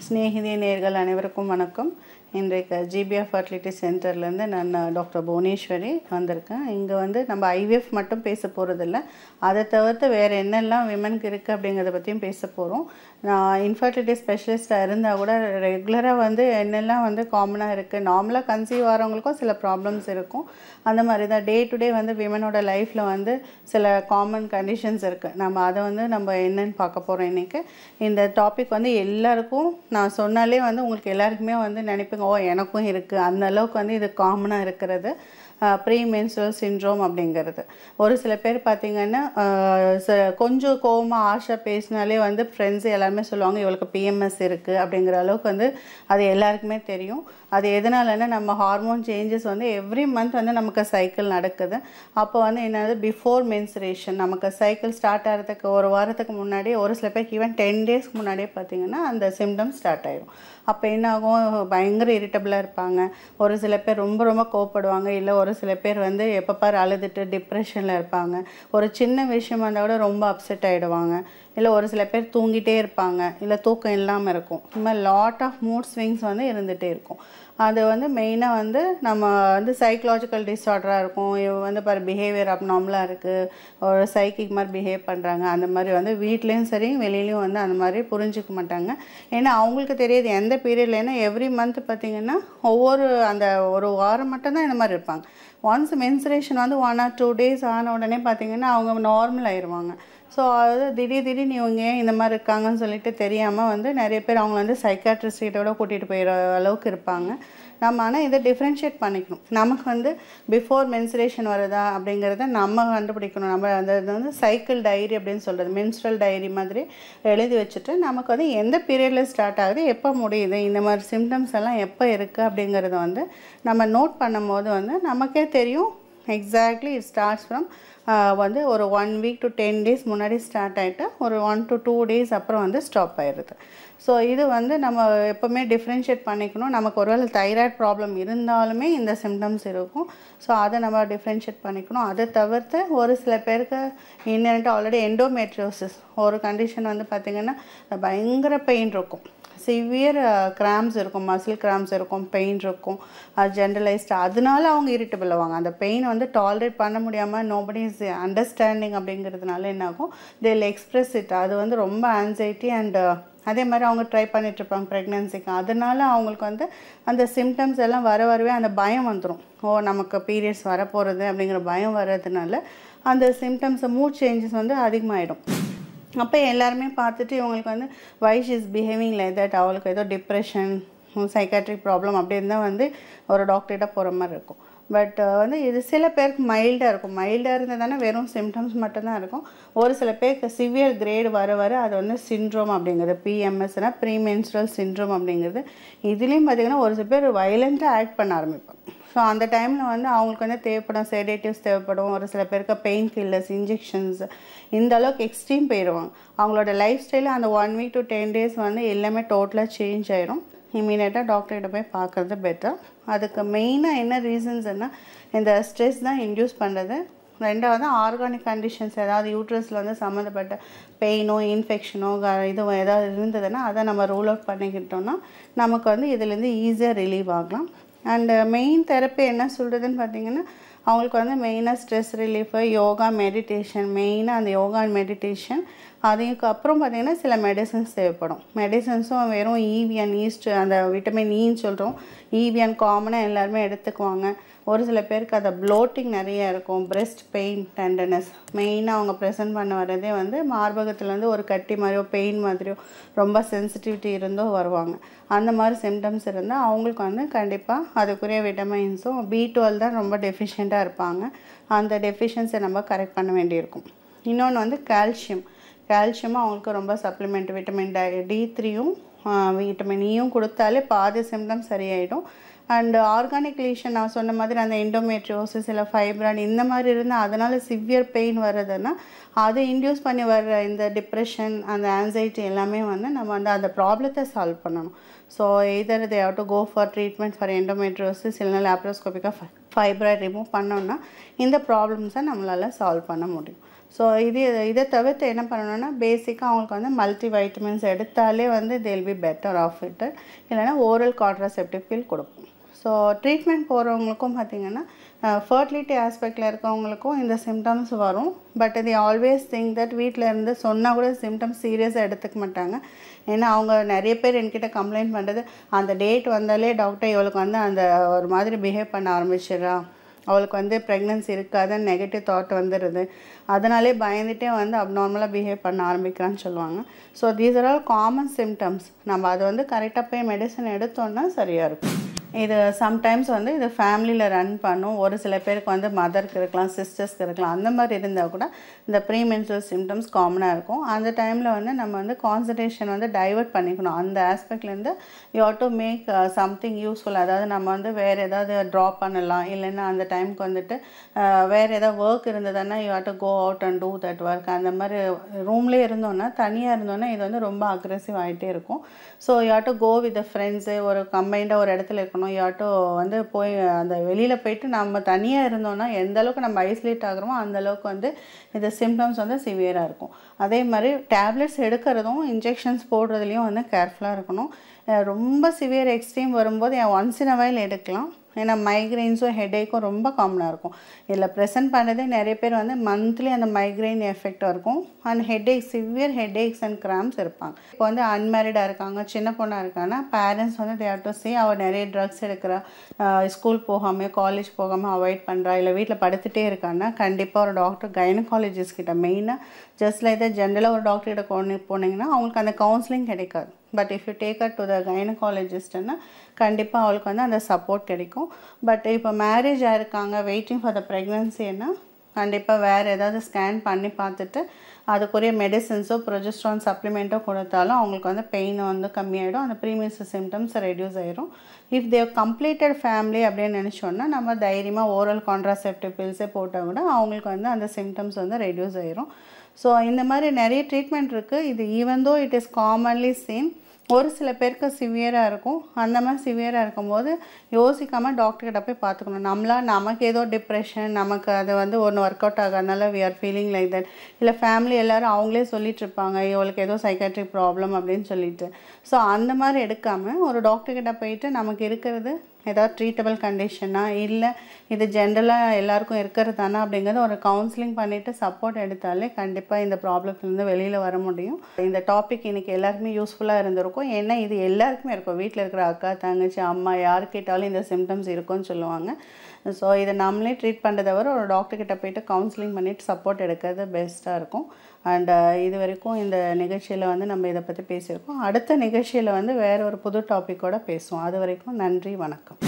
சிநேகிதி நேர்கள் அனைவருக்கும் வணக்கம் இன்றைக்கு ஜிபிஎஃப் ஃபர்டிலிட்டி சென்டர்லேருந்து நான் டாக்டர் புவனேஸ்வரி வந்திருக்கேன் இங்கே வந்து நம்ம ஐவிஎஃப் மட்டும் பேச போகிறதில்ல அதை தவிர்த்து வேறு என்னெல்லாம் விமனுக்கு இருக்குது அப்படிங்கிறத பற்றியும் பேச போகிறோம் நான் இன்ஃபர்டிலிட்டி ஸ்பெஷலிஸ்ட்டாக இருந்தால் கூட ரெகுலராக வந்து என்னெல்லாம் வந்து காமனாக இருக்குது நார்மலாக கன்சீவ் ஆகிறவங்களுக்கும் சில ப்ராப்ளம்ஸ் இருக்கும் அந்த மாதிரி தான் டே டு டே வந்து விமனோட லைஃப்பில் வந்து சில காமன் கண்டிஷன்ஸ் இருக்குது நம்ம அதை வந்து நம்ம என்னன்னு பார்க்க போகிறோம் இன்றைக்கி இந்த டாபிக் வந்து எல்லாருக்கும் நான் சொன்னாலே வந்து உங்களுக்கு எல்லாருக்குமே வந்து நினைப்பீங்க ஓ எனக்கும் இருக்குது அந்த அளவுக்கு வந்து இது காமனாக இருக்கிறது ப்ரீ மென்சுரல் சின்ட்ரோம் அப்படிங்கிறது ஒரு சில பேர் பார்த்திங்கன்னா ஆஹ் ச- கொஞ்சம் கோவமாக ஆஷா பேசினாலே வந்து ஃப்ரெண்ட்ஸ் எல்லாருமே சொல்லுவாங்க இவளுக்கு பிஎம்எஸ் இருக்குது அப்படிங்கிற அளவுக்கு வந்து அது எல்லாருக்குமே தெரியும் அது எதனாலன்னா நம்ம ஹார்மோன் சேஞ்சஸ் வந்து எவ்ரி மந்த் வந்து நமக்கு சைக்கிள் நடக்குது அப்போ வந்து என்னது பிஃபோர் மென்சுரேஷன் நமக்கு சைக்கிள் ஸ்டார்ட் ஆகிறதுக்கு ஒரு வாரத்துக்கு முன்னாடி ஒரு சில பேருக்கு ஈவன் டென் டேஸ்க்கு முன்னாடியே பார்த்திங்கன்னா அந்த சிம்டம்ஸ் ஸ்டார்ட் ஆயிடும் அப்போ என்ன ஆகும் பயங்கர இரிட்டபிளாக இருப்பாங்க ஒரு சில பேர் ரொம்ப ரொம்ப கோவப்படுவாங்க இல்லை ஒரு சில பேர் வந்து எப்போ பாரு அழுதுட்டு டிப்ரெஷனில் இருப்பாங்க ஒரு சின்ன விஷயமா இருந்தால் கூட ரொம்ப அப்செட் ஆகிடுவாங்க இல்லை ஒரு சில பேர் தூங்கிட்டே இருப்பாங்க இல்லை தூக்கம் இல்லாமல் இருக்கும் இந்த மாதிரி லாட் ஆஃப் மூட் ஸ்விங்ஸ் வந்து இருந்துகிட்டே இருக்கும் அது வந்து மெயினாக வந்து நம்ம வந்து சைக்கலாஜிக்கல் டிஸார்டராக இருக்கும் இவ வந்து பாரு பிஹேவியர் அப்நார்மலாக இருக்குது ஒரு சைக்கிக் மாதிரி பிஹேவ் பண்ணுறாங்க அந்த மாதிரி வந்து வீட்லேயும் சரி வெளியிலையும் வந்து அந்த மாதிரி புரிஞ்சுக்க மாட்டாங்க ஏன்னா அவங்களுக்கு தெரியாது எந்த பீரியடில் ஏன்னா எவ்ரி மந்த் பார்த்திங்கன்னா ஒவ்வொரு அந்த ஒரு வாரம் மட்டும்தான் இந்த மாதிரி இருப்பாங்க ஒன்ஸ் மென்சுரேஷன் வந்து ஒன் ஆர் டூ டேஸ் ஆன உடனே பார்த்திங்கன்னா அவங்க நார்மல் ஆயிடுவாங்க ஸோ அது திடீர் திடீர்னு இவங்க ஏன் இந்த மாதிரி இருக்காங்கன்னு சொல்லிட்டு தெரியாமல் வந்து நிறைய பேர் அவங்கள வந்து சைக்காட்ரிஸ்டோட கூட்டிகிட்டு போயிடுற அளவுக்கு இருப்பாங்க நம்ம ஆனால் இதை டிஃப்ரென்ஷியேட் பண்ணிக்கணும் நமக்கு வந்து பிஃபோர் மென்சுரேஷன் வருதா அப்படிங்கிறத நம்ம கண்டுபிடிக்கணும் நம்ம அந்த இது வந்து சைக்கிள் டைரி அப்படின்னு சொல்கிறது மென்ஸ்ட்ரல் டைரி மாதிரி எழுதி வச்சுட்டு நமக்கு வந்து எந்த பீரியடில் ஸ்டார்ட் ஆகுது எப்போ முடியுது இந்த மாதிரி சிம்டம்ஸ் எல்லாம் எப்போ இருக்குது அப்படிங்கிறத வந்து நம்ம நோட் பண்ணும்போது வந்து நமக்கே தெரியும் எக்ஸாக்ட்லி இட் ஸ்டார்ட்ஸ் ஃப்ரம் வந்து ஒரு one week to ten days முன்னாடி ஸ்டார்ட் ஆகிட்டு ஒரு ஒன் டு டூ டேஸ் அப்புறம் வந்து ஸ்டாப் ஆயிடுது ஸோ இது வந்து நம்ம எப்போவுமே டிஃப்ரென்ஷியேட் பண்ணிக்கணும் நமக்கு ஒருவேளை தைராய்டு ப்ராப்ளம் இருந்தாலுமே இந்த சிம்டம்ஸ் இருக்கும் ஸோ அதை நம்ம டிஃப்ரென்ஷியேட் பண்ணிக்கணும் அதை தவிர்த்து ஒரு சில பேருக்கு இன்னட்டு ஆல்ரெடி எண்டோமெட்ரியோசிஸ் ஒரு கண்டிஷன் வந்து பார்த்திங்கன்னா பயங்கர பெயின் இருக்கும் சிவியர் கிராம்ஸ் இருக்கும் மசில் கிராம்ஸ் இருக்கும் பெயின் இருக்கும் ஜென்ரலைஸ்டு அதனால அவங்க இரிட்டபிள் ஆவாங்க அந்த பெயின் வந்து டாலரேட் பண்ண முடியாமல் நோபடி இஸ் அண்டர்ஸ்டாண்டிங் அப்படிங்கிறதுனால என்ன ஆகும் தில் எக்ஸ்பிரஸ் இட் அது வந்து ரொம்ப ஆன்சைட்டி அண்ட் அதே மாதிரி அவங்க ட்ரை பண்ணிட்டு இருப்பாங்க ப்ரெக்னென்சிக்கு அதனால அவங்களுக்கு வந்து அந்த சிம்டம்ஸ் எல்லாம் வர வரவே அந்த பயம் வந்துடும் ஓ நமக்கு பீரியட்ஸ் வரப்போகிறது அப்படிங்கிற பயம் வர்றதுனால அந்த சிம்டம்ஸ் மூட் சேஞ்சஸ் வந்து அதிகமாகிடும் அப்போ எல்லாருமே பார்த்துட்டு இவங்களுக்கு வந்து why she is behaving like that அவளுக்கு ஏதோ டிப்ரெஷன் சைக்காட்ரிக் ப்ராப்ளம் அப்படி இருந்தால் வந்து ஒரு டாக்டர்கிட்ட போகிற மாதிரி இருக்கும் பட் வந்து இது சில பேருக்கு மைல்டாக இருக்கும் மைல்டாக இருந்தால் தானே வெறும் சிம்டம்ஸ் மட்டும்தான் இருக்கும் ஒரு சில பேருக்கு சிவியர் கிரேடு வர வர அது வந்து சின்ட்ரோம் அப்படிங்கிறது பிஎம்எஸ்னா ப்ரீமென்ஸ்ட்ரல் சின்ட்ரோம் அப்படிங்கிறது இதுலேயும் பார்த்திங்கன்னா ஒரு சில பேர் வைலண்ட்டாக ஆக்ட் பண்ண ஆரம்பிப்பாங்க ஸோ அந்த டைமில் வந்து அவங்களுக்கு வந்து தேவைப்படும் செடேட்டிவ்ஸ் தேவைப்படும் ஒரு சில பேருக்கு பெயின் கில்லர்ஸ் இன்ஜெக்ஷன்ஸ் இந்த அளவுக்கு எக்ஸ்ட்ரீம் போயிடுவாங்க அவங்களோட லைஃப் ஸ்டைலில் அந்த one week to ten days வந்து எல்லாமே டோட்டலாக சேஞ்ச் ஆயிரும் இமீடியட்டாக டாக்டர்கிட்ட போய் பார்க்குறது பெட்டர் அதுக்கு மெயினாக என்ன ரீசன்ஸ்னா இந்த ஸ்ட்ரெஸ் தான் இன்டியூஸ் பண்ணுறது ரெண்டாவது ஆர்கானிக் கண்டிஷன்ஸ் ஏதாவது யூட்ரஸில் வந்து சம்மந்தப்பட்ட பெயினோ இன்ஃபெக்ஷனோ இது ஏதாவது இருந்ததுன்னா அதை நம்ம ரூல் அவுட் பண்ணிக்கிட்டோம்னா நமக்கு வந்து இதுலேருந்து ஈஸியாக ரிலீவ் ஆகலாம் அண்டு மெயின் தெரப்பி என்ன சொல்கிறதுன்னு பார்த்தீங்கன்னா அவங்களுக்கு வந்து மெயினாக ஸ்ட்ரெஸ் ரிலீஃபு யோகா மெடிடேஷன் மெயினாக அந்த யோகா அண்ட் மெடிடேஷன் அதுக்கு அப்புறம் பார்த்திங்கன்னா சில மெடிசன்ஸ் தேவைப்படும் மெடிசன்ஸும் வெறும் ஈவியன் ஈஸ்ட் அந்த விட்டமின் ஈன்னு சொல்கிறோம் ஈவியன் காமனாக எல்லாருமே எடுத்துக்குவாங்க ஒரு சில பேருக்கு அந்த ப்ளோட்டிங் நிறைய இருக்கும் பிரெஸ்ட் பெயின் டெண்டனஸ் மெயினாக அவங்க ப்ரெசென்ட் பண்ண வர்றதே வந்து மார்பகத்தில் வந்து ஒரு கட்டி மாதிரியோ பெயின் மாதிரியோ ரொம்ப சென்சிட்டிவிட்டி இருந்தோ வருவாங்க அந்த மாதிரி சிம்டம்ஸ் இருந்தால் அவங்களுக்கு வந்து கண்டிப்பாக அதுக்குரிய விட்டமின்ஸும் பி டுவெல் தான் ரொம்ப டெஃபிஷியண்ட்டாக இருப்பாங்க அந்த டெஃபிஷியன்ஸை நம்ம கரெக்ட் பண்ண வேண்டியிருக்கும் இன்னொன்று வந்து கால்சியம் கால்சியமும் அவங்களுக்கு ரொம்ப சப்ளிமெண்ட் விட்டமின் டி டி த்ரீயும் விட்டமின் ஈயும் கொடுத்தாலே பாதி சிம்டம் சரியாயிடும் அண்ட் ஆர்கானிக் லீஷன் நான் சொன்ன மாதிரி அந்த எண்டோமெட்ரியோசிஸ் இல்லை ஃபைப்ராய்டு இந்த மாதிரி இருந்தால் அதனால் சிவியர் பெயின் வர்றதுன்னா அதை இன்டியூஸ் பண்ணி வர்ற இந்த டிப்ரெஷன் அந்த ஆன்சைட்டி எல்லாமே வந்து நம்ம வந்து அந்த ப்ராப்ளத்தை சால்வ் பண்ணணும் so either they have to go for treatment for endometriosis இல்லைனா லேப்ரோஸ்கோபிக்காக ஃபைப்ராய்டு ரிமூவ் பண்ணோம்னா இந்த ப்ராப்ளம்ஸை நம்மளால் சால்வ் பண்ண முடியும் ஸோ இது இதை தவிர்த்து என்ன பண்ணணும்னா பேசிக்காக அவங்களுக்கு வந்து மல்டி வைட்டமின்ஸ் எடுத்தாலே வந்து they'll be better off it இல்லைன்னா ஓரல் கான்ட்ராசெப்டிவ் பில் கொடுப்போம் ஸோ ட்ரீட்மெண்ட் போகிறவங்களுக்கும் பார்த்திங்கன்னா ஃபர்டிலிட்டி ஆஸ்பெக்டில் இருக்கவங்களுக்கும் இந்த சிம்டம்ஸ் வரும் பட் இது ஆல்வேஸ் திங்க் தட் வீட்டில் இருந்து சொன்னால் கூட சிம்டம்ஸ் சீரியஸாக எடுத்துக்க மாட்டாங்க ஏன்னா அவங்க நிறைய பேர் என்கிட்ட கம்ப்ளைண்ட் பண்ணுறது அந்த டேட் வந்தாலே டாக்டர் இவளுக்கு வந்து அந்த ஒரு மாதிரி பிஹேவ் பண்ண ஆரம்பிச்சிடுறா அவளுக்கு வந்து ப்ரெக்னென்சி இருக்காதுன்னு நெகட்டிவ் தாட் வந்துடுது அதனாலே பயந்துட்டே வந்து அப்நார்மலாக பிஹேவ் பண்ண ஆரம்பிக்கிறான்னு சொல்லுவாங்க so these are all common symptoms நம்ம அதை வந்து கரெக்டாக போய் மெடிசன் எடுத்தோன்னா சரியாக இருக்கும் இது சம்டைம்ஸ் வந்து இது ஃபேமிலியில் ரன் பண்ணும் ஒரு சில பேருக்கு வந்து மதருக்கு இருக்கலாம் சிஸ்டர்ஸ்க்கு இருக்கலாம் அந்த மாதிரி இருந்தால் கூட இந்த ப்ரீமென்சுரல் சிம்டம்ஸ் காமனாக இருக்கும் அந்த டைமில் வந்து நம்ம வந்து கான்சன்ட்ரேஷன் வந்து டைவர்ட் பண்ணிக்கணும் அந்த ஆஸ்பெக்ட்லேருந்து you to make something useful அதாவது நம்ம வந்து வேறு ஏதாவது ட்ராப் பண்ணலாம் இல்லைன்னா அந்த டைமுக்கு வந்துட்டு வேறு ஏதாவது ஒர்க் இருந்ததுன்னா you to go out and do that work அந்த மாதிரி ரூம்லேயே இருந்தோன்னா தனியாக இருந்தோன்னா இது வந்து ரொம்ப அக்ரெசிவ் ஆகிட்டே இருக்கும் so you to go with friends ஒரு கம்பைண்டாக ஒரு இடத்துல இருக்கணும் இருக்கணும் யாட்டோ வந்து போய் அந்த வெளியில் போயிட்டு நம்ம தனியாக இருந்தோம்னா எந்த அளவுக்கு நம்ம ஐசோலேட் ஆகிறோமோ அந்த அளவுக்கு வந்து இந்த சிம்டம்ஸ் வந்து சிவியராக இருக்கும் அதே மாதிரி டேப்லெட்ஸ் எடுக்கிறதும் இன்ஜெக்ஷன்ஸ் போடுறதுலையும் வந்து கேர்ஃபுல்லாக இருக்கணும் ரொம்ப சிவியர் எக்ஸ்ட்ரீம் வரும்போது என் ஒன்ஸ் இன் வயல் எடுக்கலாம் ஏன்னா மைக்ரைன்ஸும் ஹெடேக்கும் ரொம்ப காமனாக இருக்கும் இதில் ப்ரெசென்ட் பண்ணதே நிறைய பேர் வந்து மந்த்லி அந்த மைக்ரைன் எஃபெக்டாக இருக்கும் and headache severe headaches and cramps இருப்பாங்க இப்போ வந்து அன்மேரிடாக இருக்காங்க சின்ன பொண்ணாக இருக்காங்கன்னா பேரண்ட்ஸ் வந்து தேவ் டு சி அவள் நிறைய ட்ரக்ஸ் எடுக்கிறா ஸ்கூல் போகாமல் காலேஜ் போகாமல் அவாய்ட் பண்ணுறா இல்லை வீட்டில் படுத்துகிட்டே இருக்கான்னா கண்டிப்பாக ஒரு டாக்டர் கைனகாலஜிஸ்ட் கிட்ட மெயினாக ஜஸ்ட் லைக் ஜென்ரலாக ஒரு டாக்டர் கிட்ட கொண்டு போனீங்கன்னா அவங்களுக்கு அந்த கவுன்சிலிங் கிடைக்காது but if you take at to the கைனகாலஜிஸ்ட்னா கண்டிப்பாக அவளுக்கு வந்து அந்த சப்போர்ட் கிடைக்கும் பட் இப்போ மேரேஜ் ஆயிருக்காங்க வெயிட்டிங் ஃபார் த ப்ரெக்னென்சின்னா கண்டிப்பாக வேறு ஏதாவது ஸ்கேன் பண்ணி பார்த்துட்டு அதுக்குரிய மெடிசின்ஸோ ப்ரொஜெஸ்ட்ரான் சப்ளிமெண்ட்டோ கொடுத்தாலும் அவங்களுக்கு வந்து பெயின் வந்து கம்மியாயிடும் அந்த ப்ரீமியஸ் சிம்டம்ஸ் ரெடியூஸ் ஆயிரும் இஃப் தேவ் கம்ப்ளீட்டட் ஃபேமிலி அப்படின்னு நினச்சோன்னா நம்ம தைரியமாக ஓரல் கான்ட்ராசெப்டிவ் பில்ஸே போட்டால் கூட அவங்களுக்கு வந்து அந்த சிம்டம்ஸ் வந்து ரெடியூஸ் ஆயிரும் ஸோ இந்த மாதிரி நிறைய ட்ரீட்மெண்ட் இருக்குது இது even though it is commonly same ஒரு சில பேருக்கு சிவியராக இருக்கும் அந்த மாதிரி சிவியராக இருக்கும்போது யோசிக்காமல் டாக்டர்கிட்ட போய் பார்த்துக்கணும் நம்மளா நமக்கு ஏதோ டிப்ரெஷன் நமக்கு அது வந்து ஒன்று ஒர்க் அவுட் ஆகாதனால we are feeling like that இல்லை ஃபேமிலி எல்லோரும் அவங்களே சொல்லிட்டு இருப்பாங்க இவளுக்கு ஏதோ சைக்காட்ரிக் ப்ராப்ளம் அப்படின்னு சொல்லிட்டு ஸோ அந்த மாதிரி எடுக்காமல் ஒரு டாக்டர்கிட்ட போயிட்டு நமக்கு இருக்கிறது ஏதாவது ட்ரீட்டபிள் கண்டிஷனா இல்லை இது ஜென்ரலாக எல்லாருக்கும் இருக்கிறது தானே அப்படிங்கிறத ஒரு கவுன்சிலிங் பண்ணிவிட்டு சப்போர்ட் எடுத்தாலே கண்டிப்பாக இந்த ப்ராப்ளத்துலேருந்து வெளியில் வர முடியும் இந்த டாபிக் இன்றைக்கி எல்லாருக்குமே யூஸ்ஃபுல்லாக இருந்திருக்கும் ஏன்னா இது எல்லாருக்குமே இருக்கும் வீட்டில் இருக்கிற அக்கா தங்கச்சி அம்மா யார் கேட்டாலும் இந்த சிம்டம்ஸ் இருக்கும்னு சொல்லுவாங்க ஸோ இதை நம்மளே ட்ரீட் பண்ணுறத விட ஒரு டாக்டர்கிட்ட போயிட்டு கவுன்சிலிங் பண்ணிவிட்டு சப்போர்ட் எடுக்கிறது பெஸ்ட்டாக இருக்கும் அண்ட் இது வரைக்கும் இந்த நிகழ்ச்சியில் வந்து நம்ம இதை பற்றி பேசியிருக்கோம் அடுத்த நிகழ்ச்சியில் வந்து வேறு ஒரு புது டாப்பிக்கோடு பேசுவோம் அது வரைக்கும் நன்றி வணக்கம்